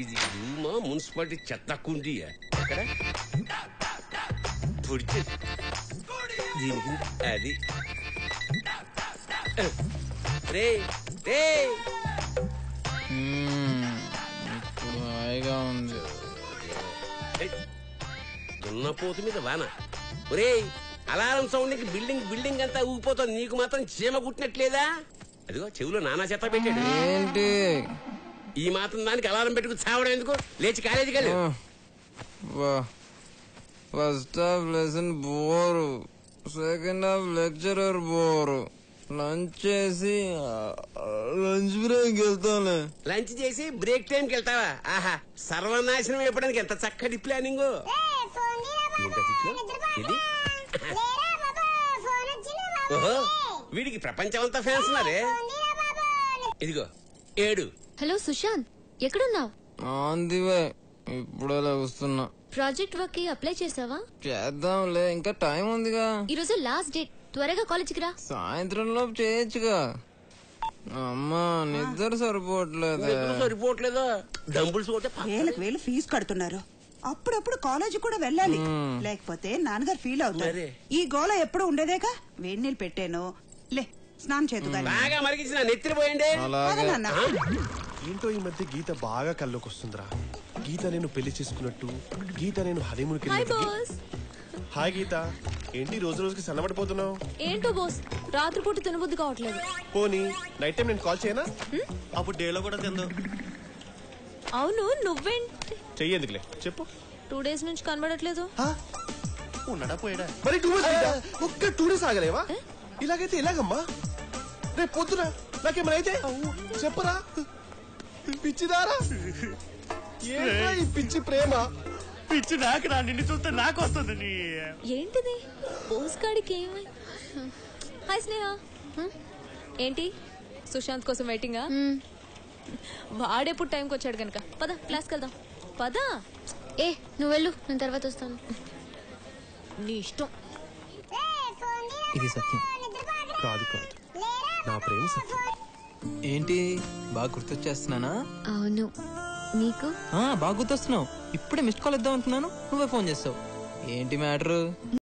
ఇది రూమా మున్సిపాలిటీ చెత్త కుండీయా ఎక్కడ పొడిచి దీనికి అది రే రే మ్మ్. ఇప్పుడు హాయిగా ఉంది దున్నపోతు మీద వాన ఒరేయ్ అలారం సౌండ్ కి బిల్డింగ్ బిల్డింగ్ అంతా ఊగిపోతుంది నీకు మాత్రం చీమ కుట్టినట్లేదా అదిగో చెవిలో నానా చెత్త పెట్టాడు ఏంటి ఈ మాత్రం దానికి అలారం పెట్టుకు చావడం ఎందుకు లేచి కాలేజీకి వెళ్ళు వా first half lesson bore second half lecturer bore lunch చేసి లంచ్ బ్రేక్ వెళ్తాను లంచ్ చేసి బ్రేక్ టైం కి వెళ్తావా ఆహా సర్వనాశనం అయిపోవడానికి ఎంత చక్కటి ప్లానింగ్ ఇది ఓహో వీడికి ప్రపంచం అంతా ఫ్యాన్స్ ఉన్నారే ఇదిగో ఏడు హలో సుశాంత్ ఎక్కడున్నావు ఆన్ ది వే ఇప్పుడే వస్తున్నా ప్రాజెక్ట్ వర్క్ కి అప్లై చేసావా చేద్దాంలే ఇంకా టైం ఉందిగా ఈ రోజు లాస్ట్ డేట్ త్వరగా కాలేజీకి రా సాయంత్రం లోపు చేయొచ్చుగా అమ్మా నిద్ర సరిపోవట్లేదు ఎప్పుడు సరిపోవట్లేదా డంబుల్స్ కొట్టే ప- వేలకు వేలు ఫీజు కడుతున్నారు అప్పుడప్పుడు కాలేజీ కూడా వెళ్ళాలి లేకపోతే నాన్నగారు ఫీల్ అవుతారు మరే. ఈ గోల ఎప్పుడు ఉండేదేగా వేడి నీళ్ళు పెట్టాను లే స్నానం చేద్దు గాని బాగా మరిగించిన నెత్తిన పోయండి అలాగే నాన్న ఏంటో ఈ మధ్య గీత బాగా కల్లోకి వస్తుందిరా గీత నేను పెళ్లి చేసుకున్నట్టు గీత నేను హనీమూన్కి వెళ్ళినట్టు హాయ్ గీత ఏంటి రోజు రోజుకి సన్నబడిపోతున్నావు ఏంటో బోస్ రాత్రిపూట తినబుద్ధి కావట్లేదు పోనీ నైట్ టైం నేను కాల్ చేయనా అప్పుడు డేలో కూడా తిందు అవును నువ్వేంటి చెయ్యేందుకులే చెప్పు టూ డేస్ నుంచి కనబడట్లేదు ఉన్నాడా పోయాడా మరి టూ డేస్ ఒక్క టూ డేస్ ఆగలేవా ఇలాగైతే ఎలాగమ్మా రేపు పొద్దున నాకేమైనా అయితే చెప్పరా పిచ్చిదారా ఏంట్రా ఈ పిచ్చి ప్రేమ పిచ్చి నాకు రా నిన్ను చూస్తే నాకు వస్తుంది నీ ఏంటిది బోస్ గాడికి ఏమై హాయ్ స్నేహ ఏంటి సుశాంత్ కోసం వెయిటింగా వాడెప్పుడు టైంకి వచ్చాడు కనుక పద క్లాస్కి వెళ్దాం పద ఏ నువ్వు వెళ్ళు నేను తర్వాత వస్తాను నీ ఇష్టం ఇది సత్యం కాదు కాదు నా ప్రేమ సత్యం ఏంటి బాగా గుర్తొచ్చేస్తున్నానా అవును నీకు ఆ, బాగా గుర్తొస్తున్నావు ఇప్పుడే మిస్డ్ కాల్ ఇద్దాం అనుకున్నాను నువ్వే ఫోన్ చేస్తావు ఏంటి మ్యాటర్